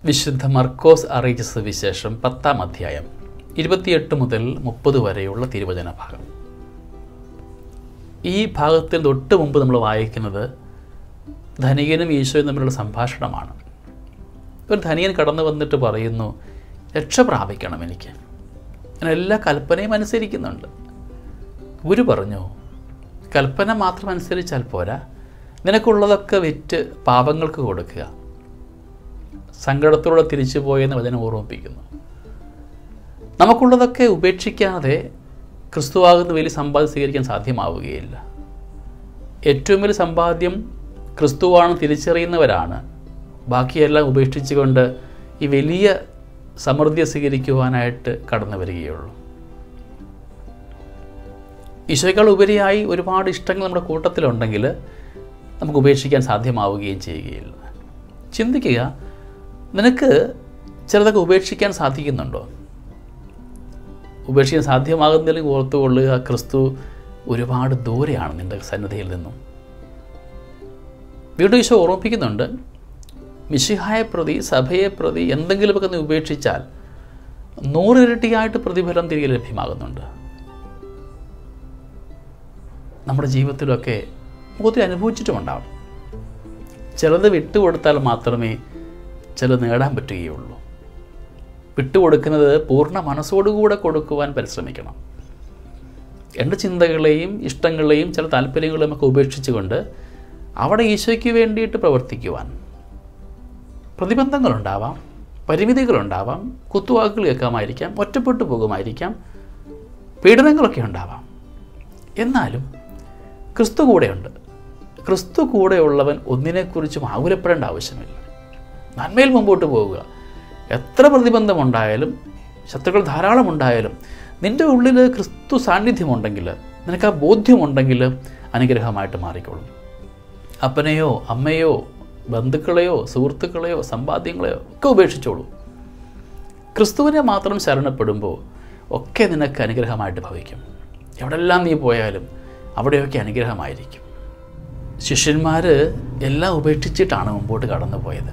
വിശുദ്ധ മർക്കോസ് അറിയിച്ച സുവിശേഷം പത്താം അധ്യായം ഇരുപത്തിയെട്ട് മുതൽ മുപ്പത് വരെയുള്ള തിരുവചന ഭാഗം ഈ ഭാഗത്തിൽ തൊട്ട് മുമ്പ് നമ്മൾ വായിക്കുന്നത് ധനികനും ഈശോയും തമ്മിലുള്ള സംഭാഷണമാണ് ഒരു ധനികൻ കടന്നു വന്നിട്ട് പറയുന്നു രക്ഷ പ്രാപിക്കണം എനിക്ക് ഞാൻ എല്ലാ കൽപ്പനയും അനുസരിക്കുന്നുണ്ട് ഗുരു പറഞ്ഞു കൽപ്പന മാത്രം അനുസരിച്ചാൽ പോരാ നിനക്കുള്ളതൊക്കെ വിറ്റ് പാപങ്ങൾക്ക് കൊടുക്കുക സങ്കടത്തോടെ തിരിച്ചു പോയെന്ന് വചനം ഓർമ്മിപ്പിക്കുന്നു നമുക്കുള്ളതൊക്കെ ഉപേക്ഷിക്കാതെ ക്രിസ്തുവാകുന്ന വലിയ സമ്പാദ്യം സ്വീകരിക്കാൻ സാധ്യമാവുകയില്ല ഏറ്റവും വലിയ സമ്പാദ്യം ക്രിസ്തുവാണെന്ന് തിരിച്ചറിയുന്നവരാണ് ബാക്കിയെല്ലാം ഉപേക്ഷിച്ചുകൊണ്ട് ഈ വലിയ സമൃദ്ധി സ്വീകരിക്കുവാനായിട്ട് കടന്നു വരികയുള്ളൂ ഈശോയേക്കാൾ ഉപരിയായി ഒരുപാട് ഇഷ്ടങ്ങൾ നമ്മുടെ കൂട്ടത്തിലുണ്ടെങ്കിൽ നമുക്ക് ഉപേക്ഷിക്കാൻ സാധ്യമാവുകയും ചെയ്യുകയില്ല ചിന്തിക്കുക നിനക്ക് ചിലതൊക്കെ ഉപേക്ഷിക്കാൻ സാധിക്കുന്നുണ്ടോ ഉപേക്ഷിക്കാൻ സാധ്യമാകുന്നില്ലെങ്കിൽ ഓർത്തുകൊള്ളുക ക്രിസ്തു ഒരുപാട് ദൂരെയാണ് നിൻ്റെ സന്നദ്ധയിൽ നിന്നും വീണ്ടും ഈശോ ഓർമ്മിപ്പിക്കുന്നുണ്ട് മിശിഹായെ പ്രതി സഭയെ പ്രതി എന്തെങ്കിലുമൊക്കെ നീ ഉപേക്ഷിച്ചാൽ നൂറിരട്ടിയായിട്ട് പ്രതിഫലം തിരികെ ലഭ്യമാകുന്നുണ്ട് നമ്മുടെ ജീവിതത്തിലൊക്കെ ഒത്തിരി അനുഭവിച്ചിട്ടുമുണ്ടാവും ചിലത് വിട്ടുകൊടുത്താൽ മാത്രമേ ചിലത് നേടാൻ പറ്റുകയുള്ളൂ വിട്ടുകൊടുക്കുന്നത് പൂർണ്ണ മനസ്സോടുകൂടെ കൊടുക്കുവാൻ പരിശ്രമിക്കണം എൻ്റെ ചിന്തകളെയും ഇഷ്ടങ്ങളെയും ചില താല്പര്യങ്ങളെയും ഒക്കെ ഉപേക്ഷിച്ചുകൊണ്ട് അവിടെ ഈശോയ്ക്ക് വേണ്ടിയിട്ട് പ്രവർത്തിക്കുവാൻ പ്രതിബന്ധങ്ങളുണ്ടാവാം പരിമിതികളുണ്ടാവാം കുത്തുവാക്കുകൾ കേൾക്കാമായിരിക്കാം ഒറ്റപ്പെട്ടു പോകുമായിരിക്കാം പീഡനങ്ങളൊക്കെ ഉണ്ടാവാം എന്നാലും ക്രിസ്തു കൂടെയുണ്ട് ക്രിസ്തു കൂടെയുള്ളവൻ ഒന്നിനെക്കുറിച്ചും ആകുലപ്പെടേണ്ട ആവശ്യമില്ല നന്മയിൽ മുമ്പോട്ട് പോവുക എത്ര പ്രതിബന്ധമുണ്ടായാലും ശത്രുക്കൾ ധാരാളം ഉണ്ടായാലും നിൻ്റെ ഉള്ളിൽ ക്രിസ്തു സാന്നിധ്യമുണ്ടെങ്കിൽ നിനക്ക് ആ ബോധ്യമുണ്ടെങ്കിൽ അനുഗ്രഹമായിട്ട് മാറിക്കോളും അപ്പനെയോ അമ്മയോ ബന്ധുക്കളെയോ സുഹൃത്തുക്കളെയോ സമ്പാദ്യങ്ങളെയോ ഒക്കെ ഉപേക്ഷിച്ചോളൂ ക്രിസ്തുവിനെ മാത്രം ശരണപ്പെടുമ്പോൾ ഒക്കെ നിനക്ക് അനുഗ്രഹമായിട്ട് ഭവിക്കും എവിടെല്ലാം നീ പോയാലും അവിടെയൊക്കെ അനുഗ്രഹമായിരിക്കും ശിഷ്യന്മാർ എല്ലാം ഉപേക്ഷിച്ചിട്ടാണ് മുമ്പോട്ട് കടന്നു പോയത്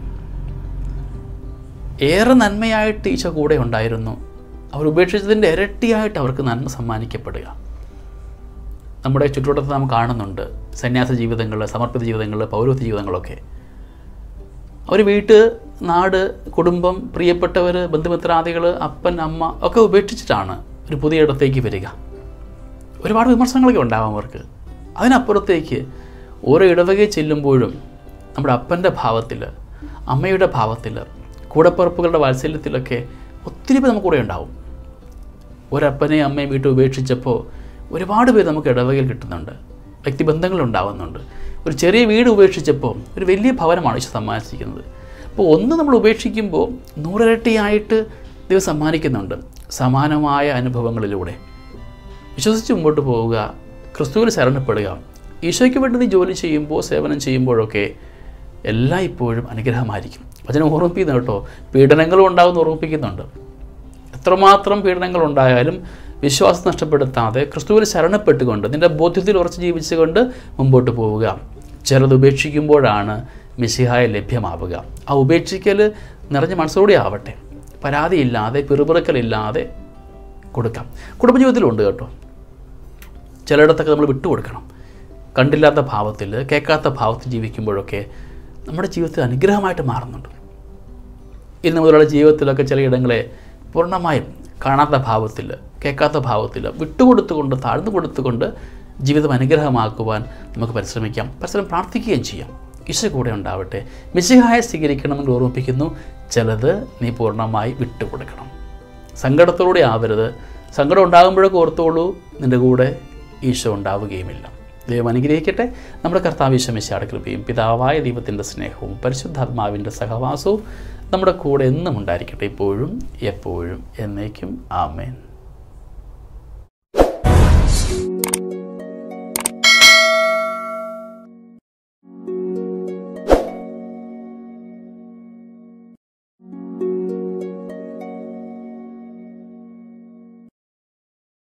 ഏറെ നന്മയായിട്ട് ഈശോ കൂടെ ഉണ്ടായിരുന്നു അവർ ഉപേക്ഷിച്ചതിൻ്റെ ഇരട്ടിയായിട്ട് അവർക്ക് നന്മ സമ്മാനിക്കപ്പെടുക നമ്മുടെ ചുറ്റുവട്ടത്ത് നാം കാണുന്നുണ്ട് സന്യാസ ജീവിതങ്ങൾ സമർപ്പിത ജീവിതങ്ങൾ പൗരോഹിത്യ ജീവിതങ്ങളൊക്കെ അവർ വീട്ട് നാട് കുടുംബം പ്രിയപ്പെട്ടവർ ബന്ധുമിത്രാദികൾ അപ്പൻ അമ്മ ഒക്കെ ഉപേക്ഷിച്ചിട്ടാണ് ഒരു പുതിയ ഇടത്തേക്ക് വരിക ഒരുപാട് വിമർശനങ്ങളൊക്കെ ഉണ്ടാവാം അവർക്ക് അതിനപ്പുറത്തേക്ക് ഓരോ ഇടവകയിൽ ചെല്ലുമ്പോഴും നമ്മുടെ അപ്പൻ്റെ ഭാവത്തിൽ അമ്മയുടെ ഭാവത്തിൽ കൂടപ്പുറപ്പുകളുടെ വാത്സല്യത്തിലൊക്കെ ഒത്തിരി പേര് നമുക്ക് കൂടെ ഉണ്ടാവും ഒരപ്പനെയും അമ്മയും വീട്ടിൽ ഉപേക്ഷിച്ചപ്പോൾ ഒരുപാട് പേര് നമുക്ക് ഇടവകയിൽ കിട്ടുന്നുണ്ട് വ്യക്തിബന്ധങ്ങൾ ഉണ്ടാവുന്നുണ്ട് ഒരു ചെറിയ വീട് ഉപേക്ഷിച്ചപ്പോൾ ഒരു വലിയ ഭവനമാണ് ഈശോ സമ്മാനിച്ചിരിക്കുന്നത് അപ്പോൾ ഒന്ന് നമ്മൾ ഉപേക്ഷിക്കുമ്പോൾ നൂറിരട്ടിയായിട്ട് ദൈവം സമ്മാനിക്കുന്നുണ്ട് സമാനമായ അനുഭവങ്ങളിലൂടെ വിശ്വസിച്ച് മുമ്പോട്ട് പോവുക ക്രിസ്തുവിൽ ശരണപ്പെടുക ഈശോയ്ക്ക് വേണ്ടി നീ ജോലി ചെയ്യുമ്പോൾ സേവനം ചെയ്യുമ്പോഴൊക്കെ എല്ലാം ഇപ്പോഴും അനുഗ്രഹമായിരിക്കും വചനം ഓർമ്മിപ്പിക്കുന്നു കേട്ടോ പീഡനങ്ങളും ഉണ്ടാകുമെന്ന് ഓർമ്മിപ്പിക്കുന്നുണ്ട് എത്രമാത്രം പീഡനങ്ങൾ ഉണ്ടായാലും വിശ്വാസം നഷ്ടപ്പെടുത്താതെ ക്രിസ്തുവിൽ ശരണപ്പെട്ടുകൊണ്ട് നിൻ്റെ ബോധ്യത്തിൽ ഉറച്ച് ജീവിച്ചുകൊണ്ട് മുമ്പോട്ട് പോവുക ചിലത് ഉപേക്ഷിക്കുമ്പോഴാണ് മിശിഹായ ലഭ്യമാവുക ആ ഉപേക്ഷിക്കൽ നിറഞ്ഞ മനസ്സോടെ ആവട്ടെ പരാതിയില്ലാതെ പിറുപിറുക്കലില്ലാതെ കൊടുക്കാം കുടുംബജീവിതത്തിലുണ്ട് കേട്ടോ ചിലയിടത്തൊക്കെ നമ്മൾ വിട്ടുകൊടുക്കണം കണ്ടില്ലാത്ത ഭാവത്തിൽ കേൾക്കാത്ത ഭാവത്തിൽ ജീവിക്കുമ്പോഴൊക്കെ നമ്മുടെ ജീവിതത്തിൽ അനുഗ്രഹമായിട്ട് മാറുന്നുണ്ട് ഇന്ന് മുതലുള്ള ജീവിതത്തിലൊക്കെ ചിലയിടങ്ങളെ പൂർണ്ണമായും കാണാത്ത ഭാവത്തിൽ കേൾക്കാത്ത ഭാവത്തിൽ വിട്ടുകൊടുത്തുകൊണ്ട് താഴ്ന്നു കൊടുത്തുകൊണ്ട് ജീവിതം അനുഗ്രഹമാക്കുവാൻ നമുക്ക് പരിശ്രമിക്കാം പരസ്പരം പ്രാർത്ഥിക്കുകയും ചെയ്യാം ഈശോ കൂടെ ഉണ്ടാവട്ടെ മിശിഹായ സ്വീകരിക്കണമെന്ന് ഓർമ്മിപ്പിക്കുന്നു ചിലത് നീ പൂർണ്ണമായി വിട്ടുകൊടുക്കണം സങ്കടത്തോടെ ആവരുത് സങ്കടം ഉണ്ടാകുമ്പോഴൊക്കെ ഓർത്തോളൂ നിൻ്റെ കൂടെ ഈശോ ഉണ്ടാവുകയുമില്ല ദൈവം അനുഗ്രഹിക്കട്ടെ നമ്മുടെ കർത്താവിശ്വമിശാട് കൃപയും പിതാവായ ദൈവത്തിൻ്റെ സ്നേഹവും പരിശുദ്ധാത്മാവിൻ്റെ സഹവാസവും നമ്മുടെ കൂടെ എന്നും ഉണ്ടായിരിക്കട്ടെ ഇപ്പോഴും എപ്പോഴും എന്നേക്കും ആമേൻ